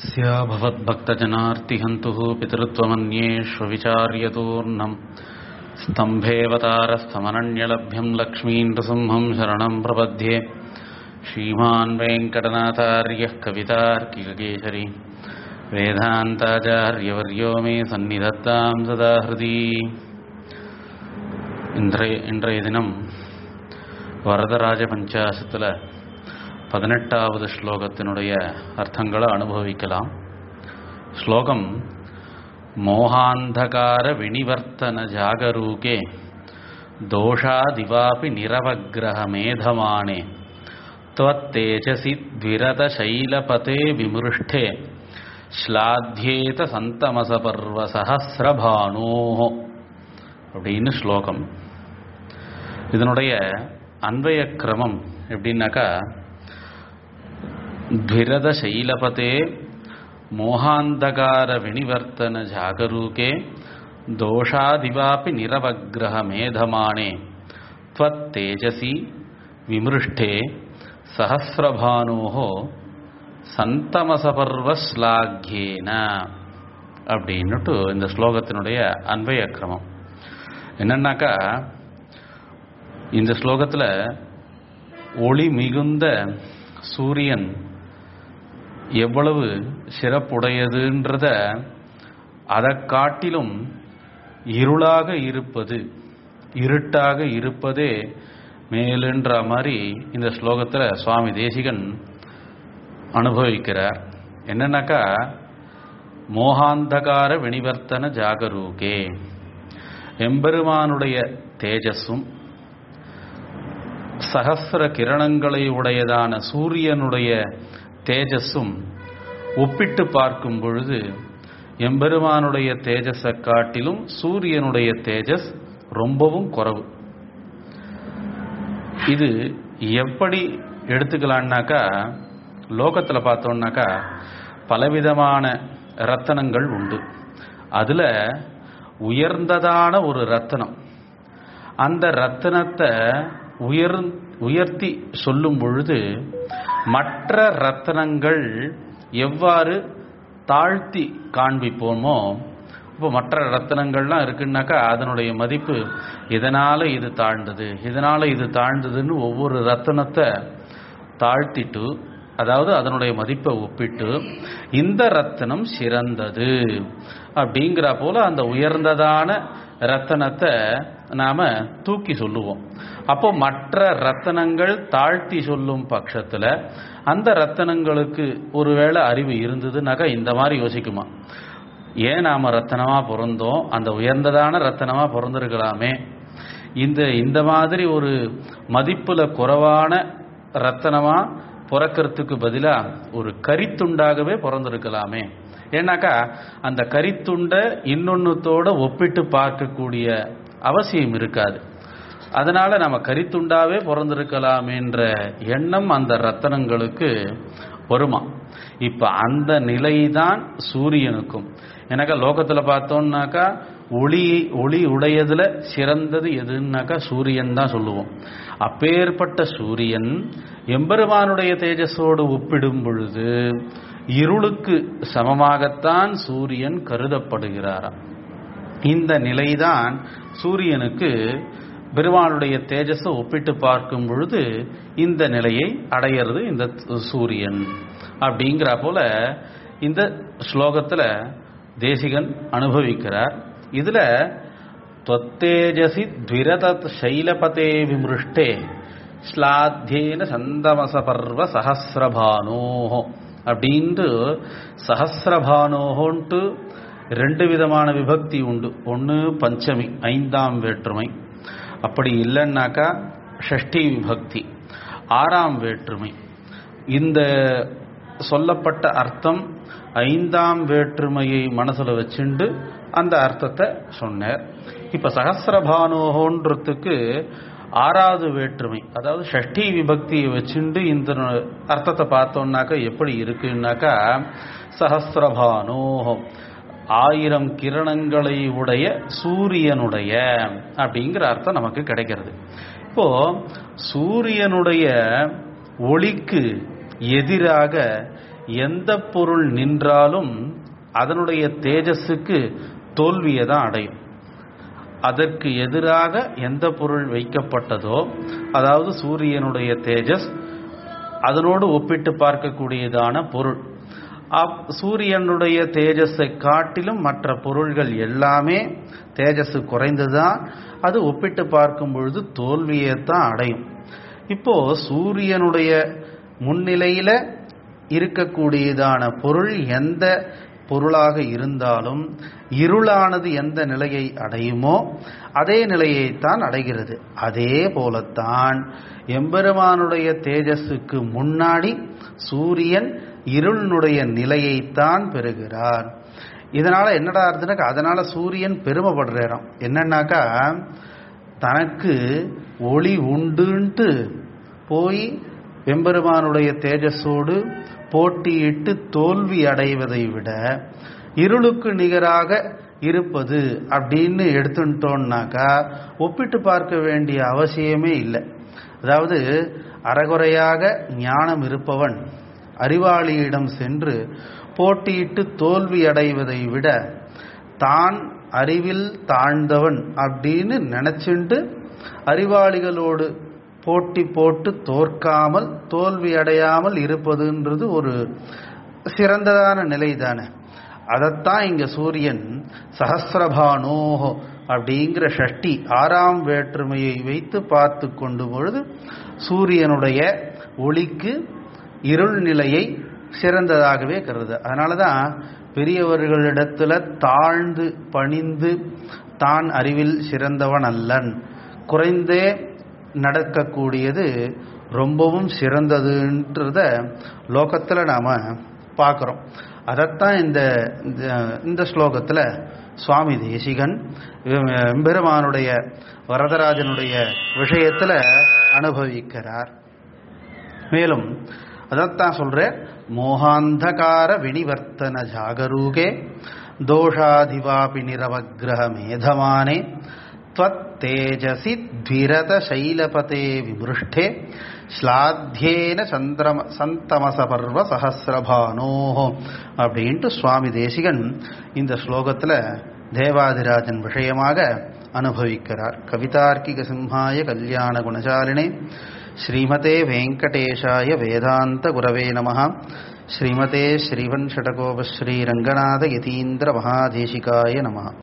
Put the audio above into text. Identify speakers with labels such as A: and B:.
A: स्या भवद्भक्तजनार्तिहन्तुः पितृत्वमन्येष्वविचार्यतूर्णम् स्तम्भेऽवतारस्थमनन्यलभ्यम् लक्ष्मीम् नृसिंहम् शरणम् प्रपद्ये श्रीमान् वेङ्कटनाथार्यः कवितार्किककेसरी वेदान्ताचार्यवर्यो मे सन्निधत्ताम् सदा हृदि இன்றைய இன்றைய தினம் வரதராஜ பஞ்சாசத்தில் பதினெட்டாவது ஸ்லோகத்தினுடைய அர்த்தங்களை அனுபவிக்கலாம் ஸ்லோகம் மோகாந்தகார வினிவர்த்தன ஜாகரூகே தோஷாதிவாபி நிரவகிரக மேதமானே त्वत्तेजसि द्विरतशैलपते विमृष्टे श्लाध्येत சந்தமசபர்வசஹசிரபானோஹோ அப்படின்னு ஸ்லோகம் இதனுடைய அன்வய கிரமம் எப்படின்னாக்கா த்விரத சைலபதே மோகாந்தகார வினிவர்த்தன ஜாகரூகே தோஷாதிவாபி நிரவகிரக மேதமானே त्वत् தேஜசி விமிருஷ்டே சஹசிரபானோஹோ சந்தமசபர்வஸ்லாகியேன அப்படின்னுட்டு இந்த ஸ்லோகத்தினுடைய அன்வய கிரமம் என்னன்னாக்கா இந்த ஸ்லோகத்தில் ஒளி மிகுந்த சூரியன் எவ்வளவு சிறப்புடையதுன்றத அதை காட்டிலும் இருளாக இருப்பது இருட்டாக இருப்பதே மேலுன்ற மாதிரி இந்த ஸ்லோகத்தில் சுவாமி தேசிகன் அனுபவிக்கிறார் என்னன்னாக்கா மோகாந்தகார வினிவர்த்தன ஜாகரூகே எம்பெருமானுடைய தேஜஸும் சகசிர கிரணங்களை உடையதான சூரியனுடைய தேஜஸும் ஒப்பிட்டு பார்க்கும் பொழுது எம்பெருமானுடைய தேஜஸை காட்டிலும் சூரியனுடைய தேஜஸ் ரொம்பவும் குறவு இது எப்படி எடுத்துக்கலான்னாக்கா லோகத்தில் பார்த்தோம்னாக்கா பலவிதமான ரத்தனங்கள் உண்டு அதில் உயர்ந்ததான ஒரு ரத்தனம் அந்த ரத்தனத்தை உயர் உயர்த்தி சொல்லும் பொழுது மற்ற ரத்தனங்கள் எவ்வாறு தாழ்த்தி காண்பிப்போமோ இப்போ மற்ற ரத்தனங்கள்லாம் இருக்குன்னாக்கா அதனுடைய மதிப்பு இதனால் இது தாழ்ந்தது இதனால் இது தாழ்ந்ததுன்னு ஒவ்வொரு ரத்தனத்தை தாழ்த்திட்டு அதாவது அதனுடைய மதிப்பை ஒப்பிட்டு இந்த ரத்தனம் சிறந்தது அப்படிங்கிற போல அந்த உயர்ந்ததான ரத்தனத்தை நாம தூக்கி சொல்லுவோம் அப்போ மற்ற ரத்தனங்கள் தாழ்த்தி சொல்லும் பட்சத்தில் அந்த ரத்தனங்களுக்கு ஒருவேளை அறிவு இருந்ததுனாக்கா இந்த மாதிரி யோசிக்குமா ஏன் நாம ரத்தனமா பிறந்தோம் அந்த உயர்ந்ததான ரத்தனமா பிறந்திருக்கலாமே இந்த இந்த மாதிரி ஒரு மதிப்புல குறைவான ரத்தனமா பிறக்கிறதுக்கு பதிலாக ஒரு கரித்துண்டாகவே பிறந்திருக்கலாமே ஏன்னாக்கா அந்த கரித்துண்டை இன்னொன்னுத்தோட ஒப்பிட்டு பார்க்கக்கூடிய அவசியம் இருக்காது அதனால நம்ம கரித்துண்டாவே பிறந்திருக்கலாமேன்ற எண்ணம் அந்த ரத்தனங்களுக்கு வருமா இப்ப அந்த நிலை தான் சூரியனுக்கும் எனக்கா லோகத்தில் பார்த்தோம்னாக்கா ஒளி ஒளி உடையதுல சிறந்தது எதுன்னாக்கா சூரியன் தான் சொல்லுவோம் அப்பேற்பட்ட சூரியன் எம்பெருமானுடைய தேஜஸோடு ஒப்பிடும் பொழுது இருளுக்கு சமமாகத்தான் சூரியன் கருதப்படுகிறாராம் இந்த நிலைதான் சூரியனுக்கு பெருமானுடைய தேஜஸை ஒப்பிட்டு பார்க்கும் பொழுது இந்த நிலையை அடையிறது இந்த சூரியன் அப்படிங்கிற போல இந்த ஸ்லோகத்தில் தேசிகன் அனுபவிக்கிறார் இதுல தொத்தேஜசி த்விரத சைலபதே விமிருஷ்டே ஸ்லாத்தியேன சந்தமச பர்வ சஹசிரபானோஹோ அப்படின்ட்டு சஹசிரபானோஹோன்ட்டு ரெண்டு விதமான விபக்தி உண்டு ஒன்று பஞ்சமி ஐந்தாம் வேற்றுமை அப்படி இல்லைன்னாக்கா ஷஷ்டி விபக்தி ஆறாம் வேற்றுமை இந்த சொல்லப்பட்ட அர்த்தம் ஐந்தாம் வேற்றுமையை மனசுல வச்சுண்டு அந்த அர்த்தத்தை சொன்னார் இப்ப சகசிரபானோகோன்றதுக்கு ஆறாவது வேற்றுமை அதாவது ஷஷ்டி விபக்தியை வச்சுண்டு இந்த அர்த்தத்தை பார்த்தோம்னாக்கா எப்படி இருக்குன்னாக்கா சகசிரபானோகம் ஆயிரம் கிரணங்களை உடைய சூரியனுடைய அப்படிங்கிற அர்த்தம் நமக்கு கிடைக்கிறது இப்போ சூரியனுடைய ஒளிக்கு எதிராக எந்த பொருள் நின்றாலும் அதனுடைய தேஜஸுக்கு தோல்வியை தான் அடையும் அதற்கு எதிராக எந்த பொருள் வைக்கப்பட்டதோ அதாவது சூரியனுடைய தேஜஸ் அதனோடு ஒப்பிட்டு பார்க்கக்கூடியதான பொருள் அப் சூரியனுடைய தேஜஸை காட்டிலும் மற்ற பொருள்கள் எல்லாமே தேஜஸ் குறைந்துதான் அது ஒப்பிட்டு பார்க்கும் பொழுது தோல்வியை தான் அடையும் இப்போ சூரியனுடைய முன்னிலையில இருக்கக்கூடியதான பொருள் எந்த பொருளாக இருந்தாலும் இருளானது எந்த நிலையை அடையுமோ அதே நிலையைத்தான் அடைகிறது அதே போலத்தான் எம்பெருமானுடைய தேஜஸுக்கு முன்னாடி சூரியன் இருளினுடைய நிலையைத்தான் பெறுகிறார் இதனால என்னடா அர்த்தம்னாக்கா அதனால சூரியன் பெருமைப்படுறாராம் என்னன்னாக்கா தனக்கு ஒளி உண்டுன்ட்டு போய் எம்பெருமானுடைய தேஜஸோடு போட்டியிட்டு தோல்வி அடைவதை விட இருளுக்கு நிகராக இருப்பது அப்படின்னு எடுத்துட்டோம்னாக்கா ஒப்பிட்டு பார்க்க வேண்டிய அவசியமே இல்லை அதாவது அறகுறையாக ஞானம் இருப்பவன் அறிவாளியிடம் சென்று போட்டியிட்டு தோல்வி அடைவதை விட தான் அறிவில் தாழ்ந்தவன் அப்படின்னு நினைச்சுண்டு அறிவாளிகளோடு போட்டி போட்டு தோற்காமல் தோல்வி அடையாமல் இருப்பதுன்றது ஒரு சிறந்ததான நிலை தானே அதைத்தான் இங்க சூரியன் சஹசிரபானோஹோ அப்படிங்கிற ஷஷ்டி ஆறாம் வேற்றுமையை வைத்து பார்த்து கொண்டு பொழுது சூரியனுடைய ஒளிக்கு இருள் நிலையை சிறந்ததாகவே கருது அதனால தான் பெரியவர்களிடத்துல தாழ்ந்து பணிந்து தான் அறிவில் சிறந்தவன் அல்லன் குறைந்தே நடக்கக்கூடியது ரொம்பவும் சிறந்ததுன்றத லோகத்தில் நாம் பார்க்குறோம் அதைத்தான் இந்த இந்த ஸ்லோகத்தில் சுவாமி தேசிகன் எம்பெருமானுடைய வரதராஜனுடைய விஷயத்தில் அனுபவிக்கிறார் மேலும் அதைத்தான் சொல்ற மோகாந்தகார வினிவர்த்தன ஜாகரூகே தோஷாதிவாபி நிரவகிரக மேதமானே त्वत्तेजसि द्विरतशैलपते विमृष्टे ஸ்லாத்தியேன சந்திரம சந்தமச பர்வ சஹசிரபானோஹோ அப்படின்ட்டு சுவாமி தேசிகன் இந்த ஸ்லோகத்தில் தேவாதிராஜன் விஷயமாக அனுபவிக்கிறார் கவிதார்க்கிக சிம்ஹாய கல்யாண குணசாலினே ஸ்ரீமதே வெங்கடேஷாய வேதாந்த குரவே நம ஸ்ரீமதே ஸ்ரீவன் ஷடகோபஸ்ரீ ரங்கநாத யதீந்திர மகாதேசிகாய நம